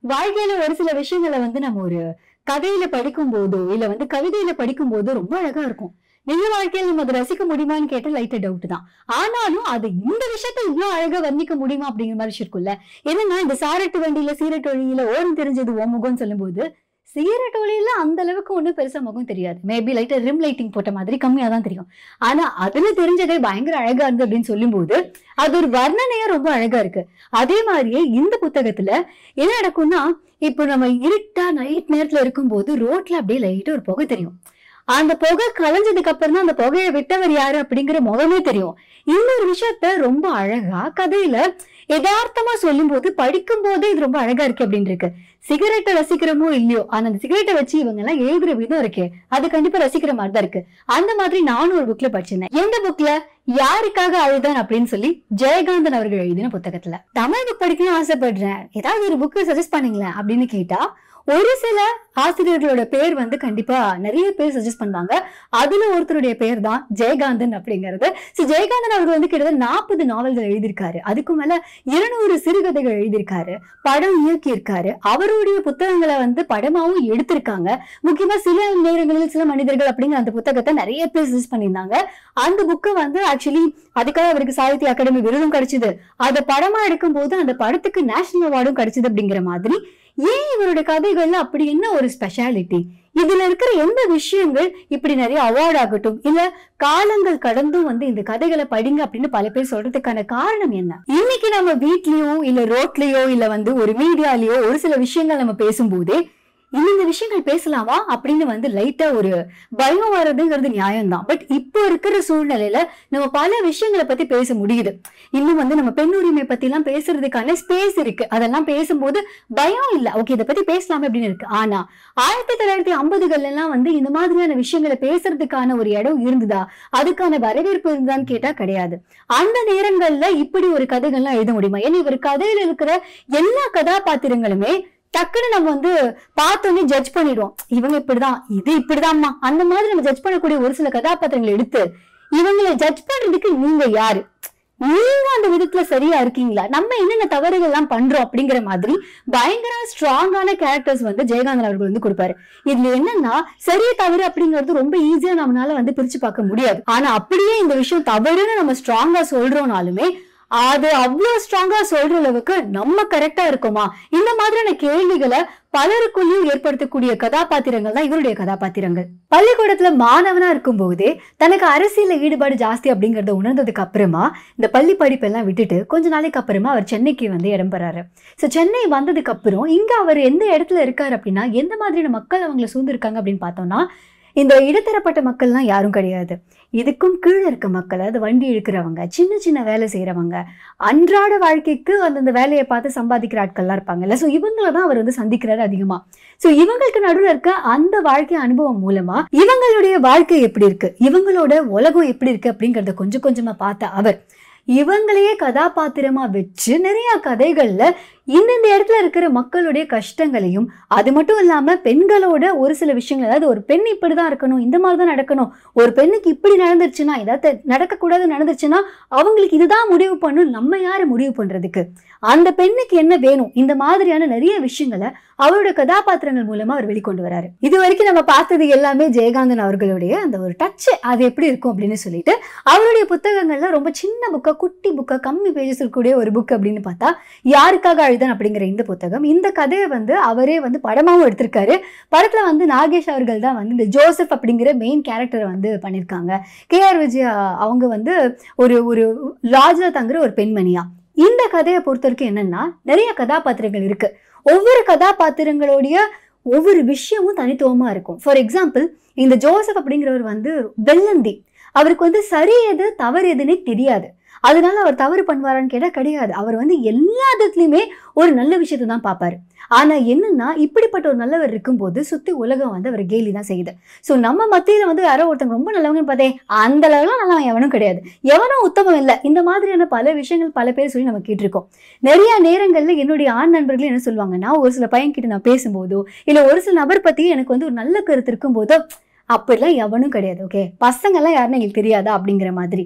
வாழ்க்கையில ஒரு சில விஷயங்களை வந்து நம்ம ஒரு கதையில படிக்கும் போதோ இல்ல வந்து கவிதையில படிக்கும் போதோ ரொம்ப அழகா இருக்கும் நிஜ வாழ்க்கையில நம்ம அதை ரசிக்க முடியுமான்னு கேட்ட லைட்டா டவுட் தான் ஆனாலும் அது இந்த விஷயத்த இவ்வளவு அழகா வர்ணிக்க முடியுமா அப்படிங்கிற மாதிரி இருக்கும்ல என்னன்னா இந்த சாரட்டு வண்டியில சீரட்டு வழியில ஓரம் தெரிஞ்சது ஓ முகம்னு சொல்லும்போது சிகரெட் ஒளியில அந்த அளவுக்கு ஒன்றும் பெருசா முகம் தெரியாது மேபி லைட்டா ரிம் லைட்டிங் போட்ட மாதிரி கம்மியா தான் தெரியும் ஆனா அதுல தெரிஞ்சதே பயங்கர அழகா இருந்து அப்படின்னு சொல்லும்போது அது ஒரு வர்ணனையா ரொம்ப அழகா இருக்கு அதே மாதிரியே இந்த புத்தகத்துல என்ன நடக்கும்னா இப்போ நம்ம இருட்டா நைட் நேரத்துல இருக்கும்போது ரோட்ல அப்படியே லைட்டா ஒரு புகை தெரியும் அந்த புகை கலைஞ்சதுக்கு அப்புறம் தான் அந்த புகையை விட்டவர் யாரு அப்படிங்கிற முகமே தெரியும் இன்னொரு விஷயத்த ரொம்ப அழகா கதையில யதார்த்தமா சொல்லும் போது படிக்கும் போதே இது ரொம்ப அழகா இருக்கு அப்படின்னு இருக்கு சிகரெட்டை ரசிக்கிறோமோ இல்லையோ ஆனா அந்த சிகரெட்டை வச்சு இவங்க எல்லாம் எழுதுற விதம் இருக்கே அது கண்டிப்பா ரசிக்கிற மாதிரி தான் இருக்கு அந்த மாதிரி நானும் ஒரு புக்ல படிச்சிருந்தேன் எந்த புக்ல யாருக்காக அழுதான் அப்படின்னு சொல்லி ஜெயகாந்தன் அவர்கள் எழுதின புத்தகத்துல தமிழ் புக் படிக்கணும்னு ஆசைப்படுறேன் ஏதாவது ஒரு புக்கு சஜஸ்ட் பண்ணீங்களேன் அப்படின்னு கேட்டா ஒரு சில ஆசிரியர்களோட பேர் வந்து கண்டிப்பா நிறைய பேர் சஜஸ்ட் பண்ணுவாங்க அதுல ஒருத்தருடைய பேர் தான் ஜெயகாந்தன் அப்படிங்கிறது ஸோ ஜெயகாந்தன் அவர்கள் வந்து கிட்டத்தட்ட நாற்பது நாவல்கள் எழுதியிருக்காரு அதுக்கு மேல இருநூறு சிறுகதைகள் எழுதியிருக்காரு படம் இயக்கியிருக்காரு அவருடைய புத்தகங்களை வந்து படமாவும் எடுத்திருக்காங்க முக்கியமா சில நேரங்களில் சில மனிதர்கள் அப்படிங்கிற அந்த புத்தகத்தை நிறைய பேர் சஜஸ்ட் பண்ணியிருந்தாங்க அந்த புக்கு வந்து ஆக்சுவலி அதுக்காக அவருக்கு சாகித்ய அகாடமி விருதும் கிடைச்சது அதை படமா எடுக்கும்போது அந்த படத்துக்கு நேஷனல் அவார்டும் கிடைச்சது அப்படிங்கிற மாதிரி ஏன் இவருடைய கதைகள்ல அப்படி என்ன ஒரு ஸ்பெஷாலிட்டி இதுல இருக்கிற எந்த விஷயங்கள் இப்படி நிறைய அவார்ட் ஆகட்டும் இல்ல காலங்கள் கடந்தும் வந்து இந்த கதைகளை படிங்க அப்படின்னு பல பேர் சொல்றதுக்கான காரணம் என்ன இன்னைக்கு நம்ம வீட்லயோ இல்ல ரோட்லயோ இல்ல வந்து ஒரு மீடியாலயோ ஒரு சில விஷயங்கள் நம்ம பேசும்போதே இந்த விஷயங்கள் பேசலாமா அப்படின்னு வந்து லைட்டா ஒரு பயம் வர்றதுங்கிறது நியாயம்தான் பட் இப்போ இருக்கிற சூழ்நிலையில நம்ம பல விஷயங்களை பத்தி பேச முடியுது இன்னும் வந்து நம்ம பெண் உரிமை பத்தி எல்லாம் பேசுறதுக்கான ஸ்பேஸ் இருக்கு அதெல்லாம் பேசும்போது பயம் இல்ல ஓகே இதை பத்தி பேசலாமே அப்படின்னு இருக்கு ஆனா ஆயிரத்தி தொள்ளாயிரத்தி ஐம்பதுகள்ல எல்லாம் வந்து இந்த மாதிரியான விஷயங்களை பேசுறதுக்கான ஒரு இடம் இருந்ததா அதுக்கான வரவேற்பு இருந்தான்னு கேட்டா கிடையாது அந்த நேரங்கள்ல இப்படி ஒரு கதைகள்லாம் எழுத முடியுமா ஏன்னா இவர் கதையில இருக்கிற எல்லா கதாபாத்திரங்களுமே டக்குன்னு நம்ம வந்து பார்த்தோன்னே ஜட்ஜ் பண்ணிடுவோம் இவங்க இப்படிதான் இது இப்படிதான்மா அந்த மாதிரி நம்ம ஜட்ஜ் பண்ணக்கூடிய ஒரு சில கதாபாத்திரங்களை எடுத்து இவங்களை ஜட்ஜ் பண்றதுக்கு நீங்க யாரு நீங்க அந்த விதத்துல சரியா இருக்கீங்களா நம்ம என்னென்ன தவறுகள் எல்லாம் பண்றோம் அப்படிங்கிற மாதிரி பயங்கர ஸ்ட்ராங்கான கேரக்டர்ஸ் வந்து ஜெயகாந்தன் அவர்கள் வந்து கொடுப்பாரு இதுல என்னன்னா சரி தவறு அப்படிங்கிறது ரொம்ப ஈஸியா நம்மளால வந்து பிரிச்சு பார்க்க முடியாது ஆனா அப்படியே இந்த விஷயம் தவறுன்னு நம்ம ஸ்ட்ராங்கா சொல்றோம்னாலுமே அது அவ்வளவு ஸ்ட்ராங்கா சொல்ற அளவுக்கு நம்ம கரெக்டா இருக்கோமா இந்த மாதிரியான கேள்விகளை பலருக்குள்ளேயும் ஏற்படுத்தக்கூடிய கதாபாத்திரங்கள் தான் இவருடைய கதாபாத்திரங்கள் பள்ளிக்கூடத்துல மாணவனா இருக்கும் போதே தனக்கு அரசியல்ல ஈடுபாடு ஜாஸ்தி அப்படிங்கறத உணர்ந்ததுக்கு அப்புறமா இந்த பள்ளி படிப்பெல்லாம் விட்டுட்டு கொஞ்ச நாளைக்கு அப்புறமா அவர் சென்னைக்கு வந்து இடம் பெறாரு ஸோ சென்னை வந்ததுக்கு அப்புறம் இங்க அவர் எந்த இடத்துல இருக்காரு அப்படின்னா எந்த மாதிரியான மக்கள் அவங்களை சூழ்ந்திருக்காங்க அப்படின்னு பார்த்தோம்னா இந்த இடத்தரப்பட்ட மக்கள்லாம் யாரும் கிடையாது இதுக்கும் கீழே இருக்க மக்கள் அது வண்டி இழுக்கிறவங்க சின்ன சின்ன வேலை செய்கிறவங்க அன்றாட வாழ்க்கைக்கு அந்தந்த வேலையை பார்த்து சம்பாதிக்கிற ஆட்கள்லாம் இருப்பாங்கல்ல ஸோ இவங்கள தான் அவர் வந்து சந்திக்கிறாரு அதிகமாக ஸோ இவங்களுக்கு நடுவில் இருக்க அந்த வாழ்க்கை அனுபவம் மூலமா இவங்களுடைய வாழ்க்கை எப்படி இருக்கு இவங்களோட உலகம் எப்படி இருக்கு அப்படிங்கிறத கொஞ்சம் கொஞ்சமா பார்த்த அவர் இவங்களையே கதாபாத்திரமா வச்சு நிறைய கதைகள்ல இந்தந்த இடத்துல இருக்கிற மக்களுடைய கஷ்டங்களையும் அது மட்டும் இல்லாம பெண்களோட ஒரு சில விஷயங்கள் அதாவது ஒரு பெண் இப்படிதான் இருக்கணும் இந்த மாதிரி தான் நடக்கணும் ஒரு பெண்ணுக்கு இப்படி நடந்துருச்சுன்னா ஏதாவது நடக்கக்கூடாது நடந்துருச்சுன்னா அவங்களுக்கு இதுதான் முடிவு பண்ணும் நம்ம யாரு முடிவு பண்றதுக்கு அந்த பெண்ணுக்கு என்ன வேணும் இந்த மாதிரியான நிறைய விஷயங்களை அவரோட கதாபாத்திரங்கள் மூலமா அவர் வெளிக்கொண்டு வராரு இது வரைக்கும் நம்ம பார்த்தது எல்லாமே ஜெயகாந்தன் அவர்களுடைய அந்த ஒரு டச் அது எப்படி இருக்கும் அப்படின்னு சொல்லிட்டு அவருடைய புத்தகங்கள்ல ரொம்ப சின்ன புக்கா குட்டி புக்கா கம்மி பேஜஸ் இருக்கக்கூடிய ஒரு புக் அப்படின்னு பார்த்தா யாருக்காக அழுதான் அப்படிங்கிற இந்த புத்தகம் இந்த கதையை வந்து அவரே வந்து படமாவும் எடுத்திருக்காரு படத்துல வந்து நாகேஷ் அவர்கள் தான் வந்து இந்த ஜோசப் அப்படிங்கிற மெயின் கேரக்டரை வந்து பண்ணியிருக்காங்க கேஆர் விஜயா அவங்க வந்து ஒரு ஒரு லாட்ஜில் தங்குற ஒரு பெண்மணியா இந்த கதையை பொறுத்த வரைக்கும் என்னன்னா நிறைய கதாபாத்திரங்கள் இருக்கு ஒவ்வொரு கதாபாத்திரங்களுடைய ஒவ்வொரு விஷயமும் தனித்துவமா இருக்கும் ஃபார் எக்ஸாம்பிள் இந்த ஜோசப் அப்படிங்கிறவர் வந்து வெள்ளந்தி அவருக்கு வந்து சரி எது தவறு எதுன்னே தெரியாது அதனால அவர் தவறு பண்ணுவாரான்னு கேட்டால் கிடையாது அவர் வந்து எல்லா விதத்துலையுமே ஒரு நல்ல விஷயத்தை தான் பார்ப்பாரு ஆனா என்னன்னா இப்படிப்பட்ட ஒரு நல்லவர் இருக்கும்போது சுத்தி உலகம் வந்து அவர் கேலி தான் செய்யுது ஸோ நம்ம மத்தியில வந்து யாரோ ஒருத்தவங்க ரொம்ப நல்லவங்கன்னு பார்த்தே அந்த அளவுலாம் நல்லவன் எவனும் கிடையாது எவனும் உத்தமம் இல்லை இந்த மாதிரியான பல விஷயங்கள் பல பேர் சொல்லி நம்ம கேட்டிருக்கோம் நிறைய நேரங்கள்ல என்னுடைய ஆண் நண்பர்கள் என்ன சொல்லுவாங்கன்னா ஒரு சில பையன்கிட்ட நான் பேசும்போதோ இல்ல ஒரு சில நபர் பத்தி எனக்கு வந்து ஒரு நல்ல கருத்து இருக்கும்போதோ அப்படிலாம் எவனும் கிடையாது ஓகே பசங்கெல்லாம் யாருன்னு எங்களுக்கு தெரியாதா அப்படிங்கிற மாதிரி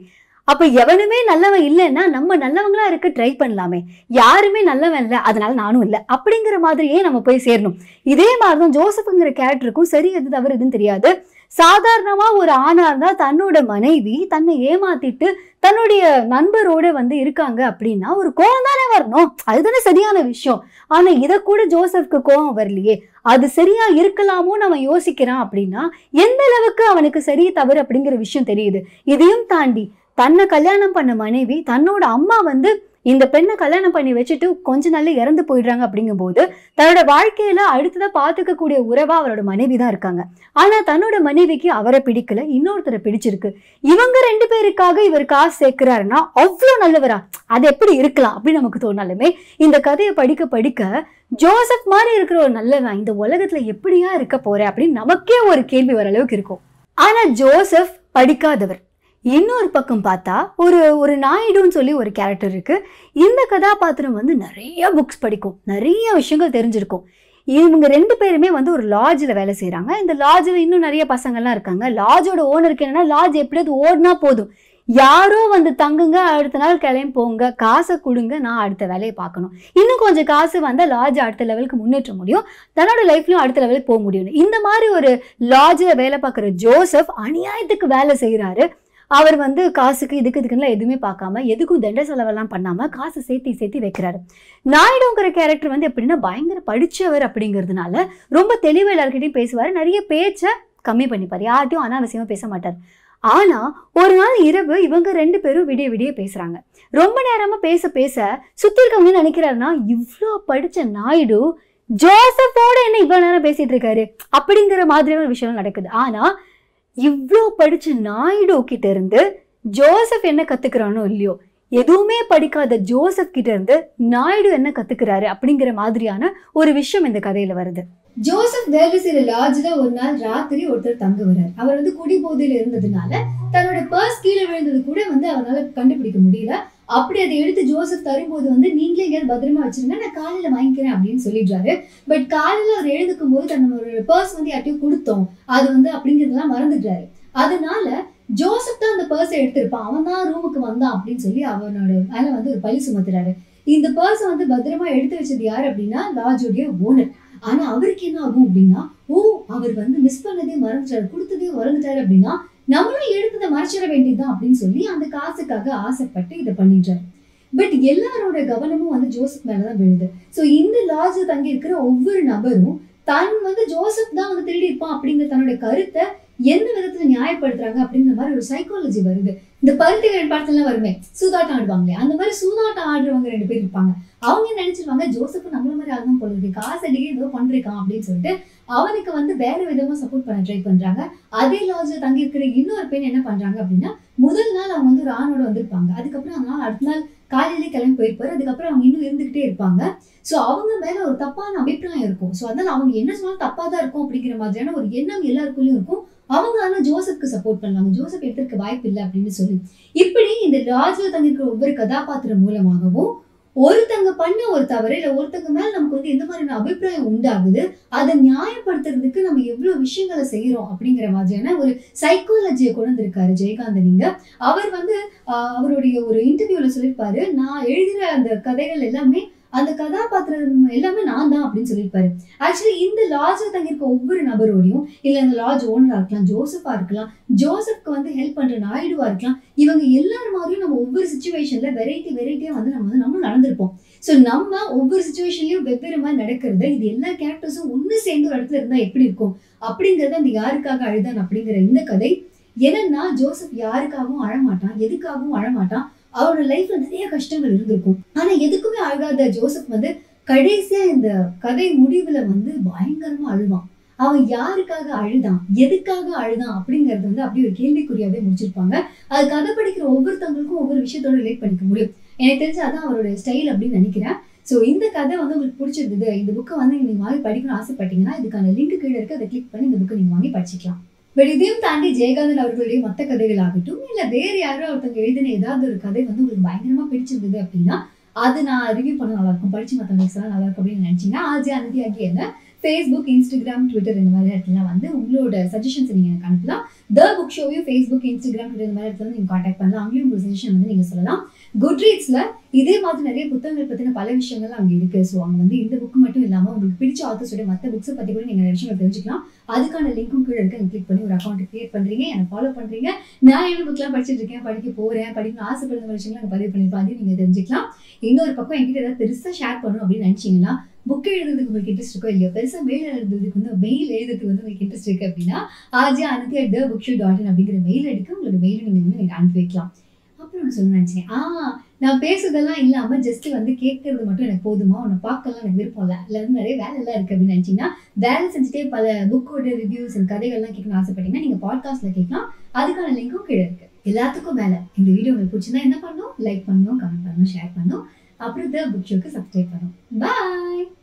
அப்ப எவனுமே நல்லவன் இல்லைன்னா நம்ம நல்லவங்களா இருக்க ட்ரை பண்ணலாமே யாருமே நல்லவன் இல்லை அதனால நானும் இல்லை அப்படிங்கிற மாதிரியே நம்ம போய் சேரணும் இதே மாதிரிதான் ஜோசப்ங்கிற கேரக்டருக்கும் சரி எது தவறு எதுன்னு தெரியாது சாதாரணமா ஒரு ஆணா இருந்தா தன்னோட மனைவி தன்னை ஏமாத்திட்டு தன்னுடைய நண்பரோட வந்து இருக்காங்க அப்படின்னா ஒரு கோவம் தானே வரணும் அதுதானே சரியான விஷயம் ஆனா இத கூட ஜோசப்க்கு கோவம் வரலையே அது சரியா இருக்கலாமோ நம்ம யோசிக்கிறான் அப்படின்னா எந்த அளவுக்கு அவனுக்கு சரி தவறு அப்படிங்கிற விஷயம் தெரியுது இதையும் தாண்டி தன்னை கல்யாணம் பண்ண மனைவி தன்னோட அம்மா வந்து இந்த பெண்ணை கல்யாணம் பண்ணி வச்சுட்டு கொஞ்ச நாள்ல இறந்து போயிடுறாங்க அப்படிங்கும்போது தன்னோட வாழ்க்கையில அடுத்ததா பாத்துக்க கூடிய உறவா அவரோட மனைவி தான் இருக்காங்க ஆனா தன்னோட மனைவிக்கு அவரை பிடிக்கல இன்னொருத்தரை பிடிச்சிருக்கு இவங்க ரெண்டு பேருக்காக இவர் காசு சேர்க்கிறாருன்னா அவ்வளோ நல்லவரா அது எப்படி இருக்கலாம் அப்படின்னு நமக்கு தோணாலுமே இந்த கதையை படிக்க படிக்க ஜோசப் மாதிரி இருக்கிற ஒரு நல்லவன் இந்த உலகத்துல எப்படியா இருக்க போற அப்படின்னு நமக்கே ஒரு கேள்வி வர அளவுக்கு இருக்கும் ஆனா ஜோசப் படிக்காதவர் இன்னொரு பக்கம் பார்த்தா ஒரு ஒரு நாயுடுன்னு சொல்லி ஒரு கேரக்டர் இருக்கு இந்த கதாபாத்திரம் வந்து நிறைய புக்ஸ் படிக்கும் நிறைய விஷயங்கள் தெரிஞ்சிருக்கும் இவங்க ரெண்டு பேருமே வந்து ஒரு லாட்ஜில் வேலை செய்கிறாங்க இந்த லாட்ஜில் இன்னும் நிறைய பசங்கள்லாம் இருக்காங்க லாட்ஜோட ஓனருக்கு என்னன்னா லாட்ஜ் எப்படியாவது ஓடினா போதும் யாரோ வந்து தங்குங்க அடுத்த நாள் கிளம்பி போங்க காசை கொடுங்க நான் அடுத்த வேலையை பார்க்கணும் இன்னும் கொஞ்சம் காசு வந்தால் லாட்ஜ் அடுத்த லெவலுக்கு முன்னேற்ற முடியும் தன்னோட லைஃப்லையும் அடுத்த லெவலுக்கு போக முடியும் இந்த மாதிரி ஒரு லாட்ஜில் வேலை பார்க்குற ஜோசப் அநியாயத்துக்கு வேலை செய்கிறாரு அவர் வந்து காசுக்கு இதுக்கு இதுக்குன்னு எதுவுமே பார்க்காம எதுக்கும் தண்ட செலவெல்லாம் பண்ணாம காசு சேர்த்தி சேர்த்தி வைக்கிறாரு நாயுடுங்கிற கேரக்டர் வந்து எப்படின்னா பயங்கர படிச்சவர் அப்படிங்கிறதுனால ரொம்ப தெளிவாக எல்லாருக்கிட்டையும் பேசுவார் நிறைய பேச்சை கம்மி பண்ணிப்பார் யார்ட்டையும் அனாவசியமா பேச மாட்டார் ஆனா ஒரு நாள் இரவு இவங்க ரெண்டு பேரும் விடிய விடிய பேசுறாங்க ரொம்ப நேரமா பேச பேச சுத்தி இருக்கவங்க என்ன நினைக்கிறாருன்னா இவ்வளோ படிச்ச நாயுடு ஜோசப்போட என்ன இவ்வளவு நேரம் பேசிட்டு இருக்காரு அப்படிங்கிற மாதிரியான ஒரு விஷயம் நடக்குது ஆனா இவ்வளோ படிச்ச நாயுடு கிட்ட இருந்து ஜோசப் என்ன கத்துக்கிறானோ இல்லையோ எதுவுமே படிக்காத ஜோசப் கிட்ட இருந்து நாயுடு என்ன கத்துக்கிறாரு அப்படிங்கிற மாதிரியான ஒரு விஷயம் இந்த கதையில வருது ஜோசப் வேலை செய்யற லாட்ஜ்ல ஒரு நாள் ராத்திரி ஒருத்தர் தங்க வர்றார் அவர் வந்து குடி போதையில இருந்ததுனால தன்னோட பர்ஸ் கீழே விழுந்தது கூட வந்து அவரால் கண்டுபிடிக்க முடியல அப்படி அதை எடுத்து ஜோசப் தரும்போது வந்து நீங்களே எங்கேயாவது பத்திரமா வச்சிருங்க நான் காலையில வாங்கிக்கிறேன் அப்படின்னு சொல்லிடுறாரு பட் காலையில அவர் எழுந்துக்கும் போது தன்னோட பர்ஸ் வந்து யார்ட்டையும் கொடுத்தோம் அது வந்து அப்படிங்கிறதெல்லாம் மறந்துடுறாரு அதனால ஜோசப் தான் அந்த பர்ஸை எடுத்திருப்பான் அவன் தான் ரூமுக்கு வந்தான் அப்படின்னு சொல்லி அவனோட மேல வந்து ஒரு பழி சுமத்துறாரு இந்த பர்ஸை வந்து பத்திரமா எடுத்து வச்சது யார் அப்படின்னா லாஜோடைய ஓனர் ஆனா அவருக்கு என்ன ஆகும் அப்படின்னா ஓ அவர் வந்து மிஸ் பண்ணதே மறந்துட்டாரு கொடுத்ததே மறந்துட்டாரு அப்படின்னா நம்மளும் எடுத்ததை மறைச்சிட வேண்டியதுதான் அப்படின்னு சொல்லி அந்த காசுக்காக ஆசைப்பட்டு இதை பண்ணிடுறாரு பட் எல்லாரோட கவனமும் வந்து ஜோசப் மேலதான் விழுது ஸோ இந்த லாட்ஜ் தங்கி இருக்கிற ஒவ்வொரு நபரும் தான் வந்து ஜோசப் தான் வந்து திருடி இருப்பான் அப்படிங்கிற தன்னோட கருத்தை எந்த விதத்துல நியாயப்படுத்துறாங்க அப்படிங்கிற மாதிரி ஒரு சைக்காலஜி வருது இந்த பருத்திகள் படத்துல வருமே சூதாட்டம் ஆடுவாங்களே அந்த மாதிரி சூதாட்டம் ஆடுறவங்க ரெண்டு பேர் இருப்பாங்க அவங்க என்ன நினைச்சிருவாங்க ஜோசப் நம்மள மாதிரி ஆளுதான் போல இருக்கு காசு அடிக்க ஏதோ பண்றான் அப்படின்னு சொல்லிட்டு அவனுக்கு வந்து வேற விதமா சப்போர்ட் பண்ண ட்ரை பண்றாங்க அதே லாட்ஜ்ல தங்கி இருக்கிற இன்னொரு பெண் என்ன பண்றாங்க அப்படின்னா முதல் நாள் அவங்க வந்து ஒரு ஆணோட வந்திருப்பாங்க அதுக்கப்புறம் அந்த நாள் அடுத்த நாள் காலையிலே கிளம்பி போயிருப்பாரு அதுக்கப்புறம் அவங்க இன்னும் இருந்துகிட்டே இருப்பாங்க ஸோ அவங்க மேல ஒரு தப்பான அபிப்பிராயம் இருக்கும் ஸோ அதனால அவங்க என்ன சொன்னாலும் தப்பா தான் இருக்கும் அப்படிங்கிற மாதிரியான ஒரு எண்ணம் எல்லாருக்குள்ளயும் இருக்கும் அவங்க ஆனா ஜோசப்க்கு சப்போர்ட் பண்ணுவாங்க ஜோசப் எடுத்திருக்க வாய்ப்பு இல்லை அப்படின்னு சொல்லி இப்படி இந்த லாட்ஜ்ல தங்கியிருக்கிற ஒவ்வொரு கதாபாத்திரம் மூலமாகவும் ஒருத்தங்க பண்ண ஒரு தவறு இல்ல ஒருத்தங்க மேல நமக்கு வந்து எந்த மாதிரியான அபிப்பிராயம் உண்டாகுது அதை நியாயப்படுத்துறதுக்கு நம்ம எவ்வளவு விஷயங்களை செய்யறோம் அப்படிங்கிற மாதிரியான ஒரு சைக்காலஜியை கொண்டு வந்திருக்காரு ஜெயகாந்தன் இங்க அவர் வந்து ஆஹ், அவருடைய ஒரு இன்டர்வியூல சொல்லியிருப்பாரு நான் எழுதுற அந்த கதைகள் எல்லாமே அந்த கதாபாத்திரம் எல்லாமே நான் தான் அப்படின்னு சொல்லியிருப்பாரு ஆக்சுவலி இந்த லாட்ஜ்ல தங்கியிருக்க ஒவ்வொரு நபரோடையும் இல்ல இந்த லாட்ஜ் ஓனரா இருக்கலாம் ஜோசப்பா இருக்கலாம் ஜோசப்க்கு வந்து ஹெல்ப் பண்ற நாயுடுவா இருக்கலாம் இவங்க எல்லார் மாதிரியும் நம்ம ஒவ்வொரு சுச்சுவேஷன்ல வெரைட்டி வெரைட்டியா வந்து நம்ம வந்து நம்ம நடந்திருப்போம் ஸோ நம்ம ஒவ்வொரு சுச்சுவேஷன்லயும் வெவ்வேறு மாதிரி நடக்கிறது இது எல்லா கேரக்டர்ஸும் ஒண்ணு சேர்ந்து ஒரு இடத்துல இருந்தா எப்படி இருக்கும் அப்படிங்கறது அந்த யாருக்காக அழுதான் அப்படிங்கிற இந்த கதை என்னன்னா ஜோசப் யாருக்காகவும் அழமாட்டான் எதுக்காகவும் அழமாட்டான் அவரோட லைஃப்ல நிறைய கஷ்டங்கள் இருந்திருக்கும் ஆனா எதுக்குமே அழுகாத ஜோசப் வந்து கடைசியா இந்த கதை முடிவுல வந்து பயங்கரமா அழுவான் அவன் யாருக்காக அழுதான் எதுக்காக அழுதான் அப்படிங்கறது வந்து அப்படியே ஒரு கேள்விக்குறியாவே முடிச்சிருப்பாங்க அது கதை படிக்கிற ஒவ்வொருத்தவங்களுக்கும் ஒவ்வொரு விஷயத்தோட ரிலேட் பண்ணிக்க முடியும் எனக்கு தெரிஞ்சு அதான் அவரோட ஸ்டைல் அப்படின்னு நினைக்கிறேன் ஸோ இந்த கதை வந்து உங்களுக்கு பிடிச்சிருந்தது இந்த புக்கை வந்து நீங்க வாங்கி படிக்கணும்னு ஆசைப்பட்டீங்கன்னா இதுக்கான லிங்க் கீழே இருக்கு அதை கிளிக் பண்ணி இந்த புக்கை நீங்க வாங்கி படிச்சுக்கலாம் பட் இதையும் தாண்டி ஜெயகாந்தன் அவர்களுடைய மற்ற கதைகள் ஆகட்டும் இல்ல வேற யாரோ ஒருத்தவங்க எழுதின ஏதாவது ஒரு கதை வந்து உங்களுக்கு பயங்கரமா பிடிச்சிருந்தது அப்படின்னா அது நான் ரிவ்யூ பண்ண நல்லா இருக்கும் படிச்சு மற்றவங்களுக்கு எல்லாம் நல்லா இருக்கும் அப்படின்னு நினைச்சீங்கன்னா ஆஜி அனதி ஆகிய என்ன ஃபேஸ்புக் இன்ஸ்டாகிராம் ட்விட்டர் இந்த மாதிரி இடத்துல வந்து உங்களோட சஜஷன்ஸ் நீங்கள் எனக்கு அனுப்பலாம் த புக் ஷோவையும் ஃபேஸ்புக் இன்ஸ்டாகிராம் ட்விட்டர் இந்த மாதிரி இடத்துல வந்து நீங்கள் காண்டாக்ட் பண்ணலாம் அங்கேயும் உங்கள் சஜஷன் வந்து நீங்கள் சொல்லலாம் குட் ரீட்ஸில் இதே மாதிரி நிறைய புத்தகங்கள் பற்றின பல விஷயங்கள் அங்கே இருக்குது ஸோ அங்கே வந்து இந்த புக் மட்டும் இல்லாமல் உங்களுக்கு பிடிச்ச ஆத்தர்ஸோட மற்ற புக்ஸை பற்றி கூட நீங்கள் நிறைய விஷயங்கள் தெரிஞ்சுக்கலாம் அதுக்கான லிங்க்கும் கீழே இருக்கு கிளிக் பண்ணி ஒரு அக்கௌண்ட் கிரியேட் பண்ணுறீங்க என்னை ஃபாலோ பண்ணுறீங்க நான் என்ன புக்லாம் படிச்சுட்டு இருக்கேன் படிக்க போகிறேன் படிக்கணும் ஆசைப்படுற விஷயங்கள் அங்கே பதிவு பண்ணியிருப்பேன் அதையும் நீங்கள் தெரிஞ்சுக்கலாம் இன்னொரு பக்கம் என்கிட்ட ஏதாவது பெருசாக ஷேர் பண்ணணும் அப்படின்னு நினச்சிங்கன்னா புக் எழுதுறதுக்கு உங்களுக்கு இன்ட்ரெஸ்ட் இருக்கோ இல்லையோ பெருசாக மெயில் எழுதுறதுக்கு வந்து மெயில் எழுதுறதுக்கு வந்து உங்களுக்கு இன்ட்ரெஸ்ட் இருக்கு அப்படின்னா ஆஜி அனுப்பி at the book show dot in அப்படிங்கிற மெயில் அடிக்க உங்களோட மெயில் நீங்கள் வந்து நீங்கள் அனுப்பி வைக்கலாம் அப்புறம் ஒன்று சொல்லணும்னு நினச்சேன் ஆ நான் பேசுறதெல்லாம் இல்லாமல் ஜஸ்ட் வந்து கேட்கறது மட்டும் எனக்கு போதுமா உன்னை பார்க்கலாம் எனக்கு விருப்பம் இல்லை இல்லை வந்து நிறைய வேலை எல்லாம் இருக்குது அப்படின்னு நினச்சிங்கன்னா வேலை செஞ்சுட்டே பல புக்கோட ரிவ்யூஸ் அண்ட் கதைகள்லாம் கேட்கணும்னு ஆசைப்பட்டீங்கன்னா நீங்கள் பாட்காஸ்ட்டில் கேட்கலாம் அதுக்கான லிங்க்கும் கீழே இருக்குது எல்லாத்துக்கும் மேலே இந்த வீடியோ உங்களுக்கு பிடிச்சிருந்தா என்ன பண்ணணும் லைக் பண்ணணும் கமெண்ட் பண்ணணும் ஷேர் பண்ணணும் அப்புறம் த புக் ஷோக்கு சப்ஸ்கிரைப் பண்ணணும் பாய்